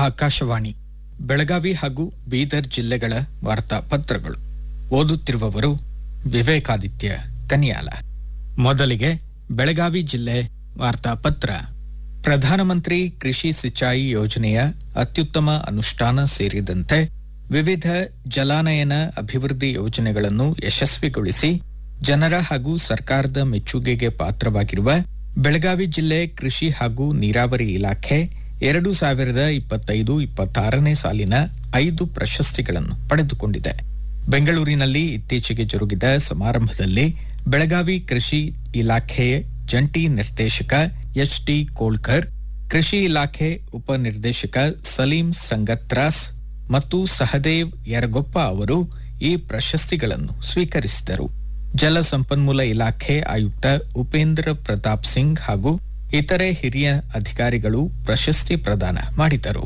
ಆಕಾಶವಾಣಿ ಬೆಳಗಾವಿ ಹಾಗೂ ಬೀದರ್ ಜಿಲ್ಲೆಗಳ ವಾರ್ತಾ ಪತ್ರಗಳು ಓದುತ್ತಿರುವವರು ವಿವೇಕಾದಿತ್ಯ ಕನಿಯಾಲ ಮೊದಲಿಗೆ ಬೆಳಗಾವಿ ಜಿಲ್ಲೆ ವಾರ್ತಾಪತ್ರ ಪ್ರಧಾನಮಂತ್ರಿ ಕೃಷಿ ಸಿಂಚಾಯಿ ಯೋಜನೆಯ ಅತ್ಯುತ್ತಮ ಅನುಷ್ಠಾನ ಸೇರಿದಂತೆ ವಿವಿಧ ಜಲಾನಯನ ಅಭಿವೃದ್ಧಿ ಯೋಜನೆಗಳನ್ನು ಯಶಸ್ವಿಗೊಳಿಸಿ ಜನರ ಹಾಗೂ ಸರ್ಕಾರದ ಮೆಚ್ಚುಗೆಗೆ ಪಾತ್ರವಾಗಿರುವ ಬೆಳಗಾವಿ ಜಿಲ್ಲೆ ಕೃಷಿ ಹಾಗೂ ನೀರಾವರಿ ಇಲಾಖೆ ಎರಡು ಸಾವಿರದ ಇಪ್ಪತ್ತೈದು ಇಪ್ಪತ್ತಾರನೇ ಸಾಲಿನ ಐದು ಪ್ರಶಸ್ತಿಗಳನ್ನು ಪಡೆದುಕೊಂಡಿದೆ ಬೆಂಗಳೂರಿನಲ್ಲಿ ಇತ್ತೀಚೆಗೆ ಜರುಗಿದ ಸಮಾರಂಭದಲ್ಲಿ ಬೆಳಗಾವಿ ಕೃಷಿ ಇಲಾಖೆಯ ಜಂಟಿ ನಿರ್ದೇಶಕ ಎಚ್ ಟಿ ಕೋಳ್ಕರ್ ಕೃಷಿ ಇಲಾಖೆ ಉಪನಿರ್ದೇಶಕ ಸಲೀಂ ಸಂಗತ್ರಾಸ್ ಮತ್ತು ಸಹದೇವ್ ಯರಗೊಪ್ಪ ಅವರು ಈ ಪ್ರಶಸ್ತಿಗಳನ್ನು ಸ್ವೀಕರಿಸಿದರು ಜಲ ಸಂಪನ್ಮೂಲ ಇಲಾಖೆ ಆಯುಕ್ತ ಉಪೇಂದ್ರ ಪ್ರತಾಪ್ ಸಿಂಗ್ ಹಾಗೂ ಇತರೆ ಹಿರಿಯ ಅಧಿಕಾರಿಗಳು ಪ್ರಶಸ್ತಿ ಪ್ರದಾನ ಮಾಡಿದರು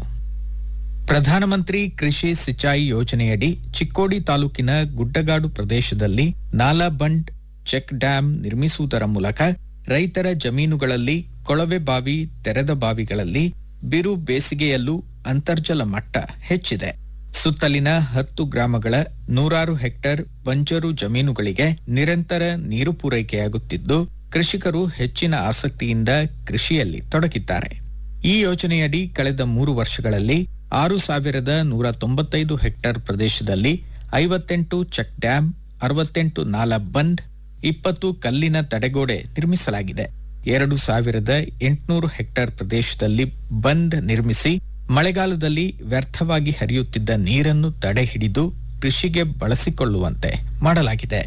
ಪ್ರಧಾನಮಂತ್ರಿ ಕೃಷಿ ಸಿಂಚಾಯಿ ಯೋಜನೆಯಡಿ ಚಿಕ್ಕೋಡಿ ತಾಲೂಕಿನ ಗುಡ್ಡಗಾಡು ಪ್ರದೇಶದಲ್ಲಿ ನಾಲಾ ಬಂಡ್ ಚೆಕ್ ಡ್ಯಾಂ ನಿರ್ಮಿಸುವುದರ ಮೂಲಕ ರೈತರ ಜಮೀನುಗಳಲ್ಲಿ ಕೊಳವೆ ಬಾವಿ ತೆರೆದ ಬಾವಿಗಳಲ್ಲಿ ಬಿರು ಬೇಸಿಗೆಯಲ್ಲೂ ಅಂತರ್ಜಲ ಮಟ್ಟ ಹೆಚ್ಚಿದೆ ಸುತ್ತಲಿನ ಹತ್ತು ಗ್ರಾಮಗಳ ನೂರಾರು ಹೆಕ್ಟೇರ್ ಬಂಜರು ಜಮೀನುಗಳಿಗೆ ನಿರಂತರ ನೀರು ಪೂರೈಕೆಯಾಗುತ್ತಿದ್ದು ಕೃಷಿಕರು ಹೆಚ್ಚಿನ ಆಸಕ್ತಿಯಿಂದ ಕೃಷಿಯಲ್ಲಿ ತೊಡಗಿದ್ದಾರೆ ಈ ಯೋಜನೆಯಡಿ ಕಳೆದ ಮೂರು ವರ್ಷಗಳಲ್ಲಿ ಆರು ಸಾವಿರದ ನೂರ ತೊಂಬತ್ತೈದು ಹೆಕ್ಟೇರ್ ಪ್ರದೇಶದಲ್ಲಿ ಐವತ್ತೆಂಟು ಚೆಕ್ ಡ್ಯಾಂ ಅರವತ್ತೆಂಟು ನಾಲಾ ಬಂದ್ ಇಪ್ಪತ್ತು ಕಲ್ಲಿನ ತಡೆಗೋಡೆ ನಿರ್ಮಿಸಲಾಗಿದೆ ಎರಡು ಸಾವಿರದ ಎಂಟುನೂರು ಹೆಕ್ಟೇರ್ ಪ್ರದೇಶದಲ್ಲಿ ಬಂದ್ ನಿರ್ಮಿಸಿ ಮಳೆಗಾಲದಲ್ಲಿ ವ್ಯರ್ಥವಾಗಿ ಹರಿಯುತ್ತಿದ್ದ ನೀರನ್ನು ತಡೆ ಹಿಡಿದು ಕೃಷಿಗೆ ಬಳಸಿಕೊಳ್ಳುವಂತೆ ಮಾಡಲಾಗಿದೆ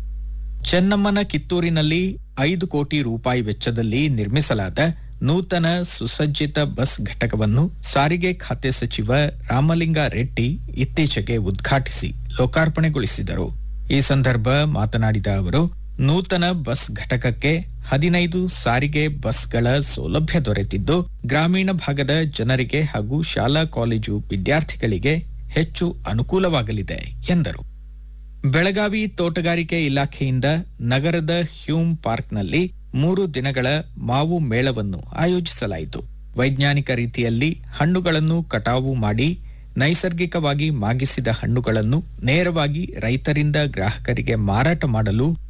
ಚೆನ್ನಮ್ಮನ ಕಿತ್ತೂರಿನಲ್ಲಿ ಐದು ಕೋಟಿ ರೂಪಾಯಿ ವೆಚ್ಚದಲ್ಲಿ ನಿರ್ಮಿಸಲಾದ ನೂತನ ಸುಸಜ್ಜಿತ ಬಸ್ ಘಟಕವನ್ನು ಸಾರಿಗೆ ಖಾತೆ ಸಚಿವ ರಾಮಲಿಂಗ ರೆಡ್ಡಿ ಇತ್ತೀಚೆಗೆ ಉದ್ಘಾಟಿಸಿ ಲೋಕಾರ್ಪಣೆಗೊಳಿಸಿದರು ಈ ಸಂದರ್ಭ ಮಾತನಾಡಿದ ಅವರು ನೂತನ ಬಸ್ ಘಟಕಕ್ಕೆ ಹದಿನೈದು ಸಾರಿಗೆ ಬಸ್ಗಳ ಸೌಲಭ್ಯ ದೊರೆತಿದ್ದು ಗ್ರಾಮೀಣ ಭಾಗದ ಜನರಿಗೆ ಹಾಗೂ ಶಾಲಾ ಕಾಲೇಜು ವಿದ್ಯಾರ್ಥಿಗಳಿಗೆ ಹೆಚ್ಚು ಅನುಕೂಲವಾಗಲಿದೆ ಎಂದರು ಬೆಳಗಾವಿ ತೋಟಗಾರಿಕೆ ಇಲಾಖೆಯಿಂದ ನಗರದ ಹ್ಯೂಮ್ ಪಾರ್ಕ್ನಲ್ಲಿ ಮೂರು ದಿನಗಳ ಮಾವು ಮೇಳವನ್ನು ಆಯೋಜಿಸಲಾಯಿತು ವೈಜ್ಞಾನಿಕ ರೀತಿಯಲ್ಲಿ ಹಣ್ಣುಗಳನ್ನು ಕಟಾವು ಮಾಡಿ ನೈಸರ್ಗಿಕವಾಗಿ ಮಾಗಿಸಿದ ಹಣ್ಣುಗಳನ್ನು ನೇರವಾಗಿ ರೈತರಿಂದ ಗ್ರಾಹಕರಿಗೆ ಮಾರಾಟ ಮಾಡಲು